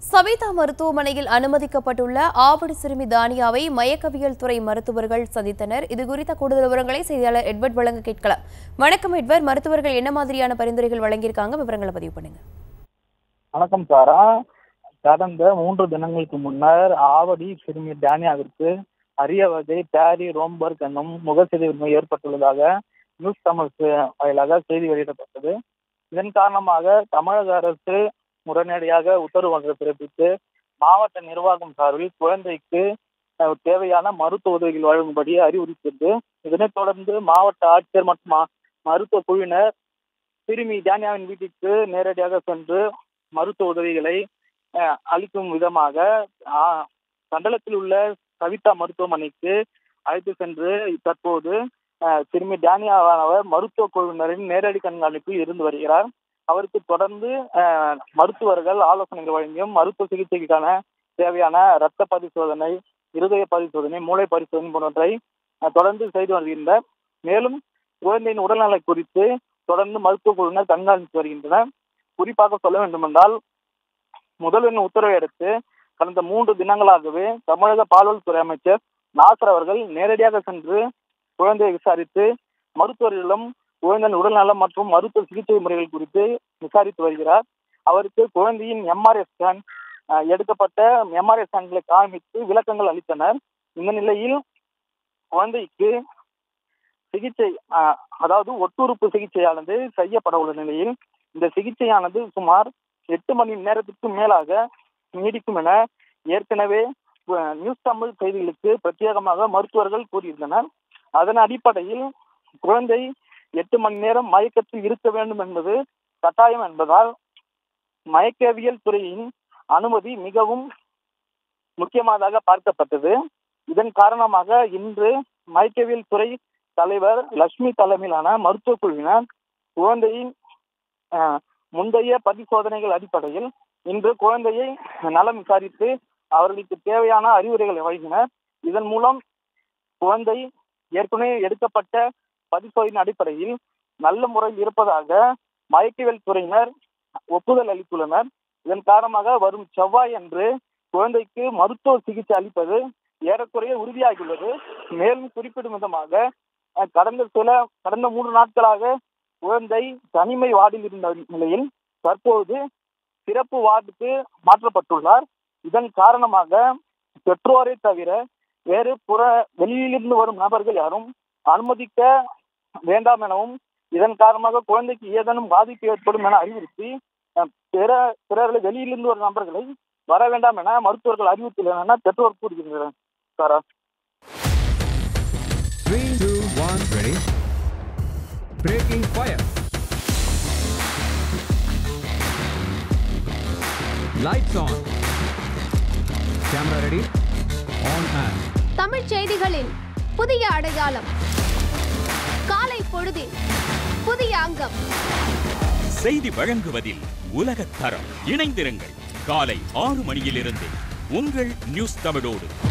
சவிதா மருத்துவமனையில் அனுமதிக்கப்பட்டுள்ள ஆவடி சிறுமி தானியாவை மயக்கவியல் துறை மருத்துவர்கள் சந்தித்தனர் இது குறித்த கூடுதல் விவரங்களை செய்தியாளர் எட்வர்ட் வழங்க கேட்கலாம் வணக்கம் எட்வர்ட் மருத்துவர்கள் என்ன மாதிரியான பரிந்துரைகள் வழங்கியிருக்காங்க விவரங்களை பதிவு பண்ணுங்க வணக்கம் சாரா கடந்த மூன்று தினங்களுக்கு முன்னர் ஆவடி சிறுமி டேனியாவிற்கு அரிய வகை பேரி ரோம்பர்க் என்னும் முகச்சிதைவு நோய் ஏற்பட்டுள்ளதாக நியூஸ் தமிழ் சே- வாயிலாக செய்தி வெளியிடப்பட்டது இதன் காரணமாக தமிழக அரசு உடனடியாக உத்தரவு ஒன்றை பிறப்பித்து மாவட்ட நிர்வாகம் சார்பில் குழந்தைக்கு அஹ், தேவையான மருத்துவ உதவிகள் வழங்கும்படி அறிவுறுத்தியது இதனைத் தொடர்ந்து மாவட்ட ஆட்சியர் மற்றும் மா- மருத்துவ குழுவினர் சிறுமி டேனியாவின் வீட்டிற்கு நேரடியாக சென்று மருத்துவ உதவிகளை அஹ், அளிக்கும் விதமாக ஆஹ், மண்டலத்தில் உள்ள கவிதா மருத்துவமனைக்கு அழைத்து சென்று தற்போது அஹ், சிறுமி டேனியாவானவர் மருத்துவ குழுவினரின் நேரடி கண்காணிப்பில் இருந்து வருகிறார் அவருக்கு தொடர்ந்து அஹ், மருத்துவர்கள் ஆலோசனைகள் வழங்கியும் மருத்துவ சிகிச்சைக்கான தேவையான இரத்த பரிசோதனை இருதய பரிசோதனை மூளை பரிசோதனை போன்றவற்றை அஹ், தொடர்ந்து செய்து வருகின்றனர் மேலும் குழந்தையின் உடல்நலை குறித்து தொடர்ந்து மருத்துவ குழுவினர் கண்காணித்து வருகின்றனர் குறிப்பாக சொல்ல வேண்டுமென்றால் முதல்வரின் உத்தரவை அடுத்து கடந்த மூன்று தினங்களாகவே தமிழக பால்வளத்துறை அமைச்சர் நாசர் அவர்கள் நேரடியாக சென்று குழந்தையை விசாரித்து மருத்துவர்களிடம் குழந்தையின் உடல்நலம் மற்றும் மருத்துவ சிகிச்சை முறைகள் குறித்து விசாரித்து வருகிறார் அவருக்கு குழந்தையின் எம்ஆர்ஐ ஸ்கேன் அஹ், எடுக்கப்பட்ட எம்ஆர்ஐ ஸ்கேன்களை காண்பித்து விளக்கங்கள் அளித்தனர் இந்த நிலையில் குழந்தைக்கு சிகிச்சை அஹ், அதாவது ஒட்டுறுப்பு சிகிச்சையானது செய்யப்பட உள்ள நிலையில் இந்த சிகிச்சையானது சுமார் எட்டு மணி நேரத்திற்கு மேலாக நீடிக்கும் என ஏற்கனவே அஹ், நியூஸ் தமிழ் செய்திகளுக்கு பிரத்யேகமாக மருத்துவர்கள் கூறியிருந்தனர் அதன் அடிப்படையில் குழந்தை எட்டு மணி நேரம் மயக்கத்தில் இருக்க வேண்டும் என்பது கட்டாயம் என்பதால் மயக்கவியல் துறையின் அனுமதி மிகவும் முக்கியமானதாக பார்க்கப்பட்டது இதன் காரணமாக இன்று மயக்கவியல் துறை தலைவர் லட்சுமி தலைமையிலான மருத்துவ குழுவினர் குழந்தையின் அஹ், முந்தைய பரிசோதனைகள் அடிப்படையில் இன்று குழந்தையை நலம் விசாரித்து அவர்களுக்கு தேவையான அறிவுரைகளை வழங்கினர் இதன் மூலம் குழந்தை ஏற்கனவே எடுக்கப்பட்ட பரிசோதனை அடிப்படையில் நல்ல முறையில் இருப்பதாக மயக்கவியல் துறையினர் ஒப்புதல் அளித்துள்ளனர் இதன் காரணமாக வரும் செவ்வாய் அன்று குழந்தைக்கு மருத்துவ சிகிச்சை அளிப்பது ஏறக்குறைய உறுதியாகியுள்ளது மேலும் குறிப்பிடும் விதமாக அஹ், கடந்த சில கடந்த மூன்று நாட்களாக குழந்தை தனிமை வார்டில் இருந்த நிலையில் தற்போது சிறப்பு வார்டுக்கு மாற்றப்பட்டுள்ளார் இதன் காரணமாக பெற்றோரை தவிர வேறு புற வெளியிலிருந்து வரும் நபர்கள் யாரும் அனுமதிக்க வேண்டாம் எனவும் இதன் காரணமாக குழந்தைக்கு ஏதேனும் பாதிப்பு ஏற்படும் என அறிவுறுத்தி அஹ், பிற பிறர்களை வெளியிலிருந்து வரும் நபர்களை வர வேண்டாம் என மருத்துவர்கள் அறிவித்துள்ளனர் என பெற்றோர் கூறுகின்றனர் சாரா Three, two, one, ready. Breaking fire. Lights on. Camera ready. On and. Tamil செய்திகளின் புதிய அடையாளம் காலை பொழுதின் புதிய அங்கம் செய்தி வழங்குவதில் உலகத் தரம் இணைந்திருங்கள் காலை ஆறு மணியிலிருந்து உங்கள் நியூஸ் தமிழோடு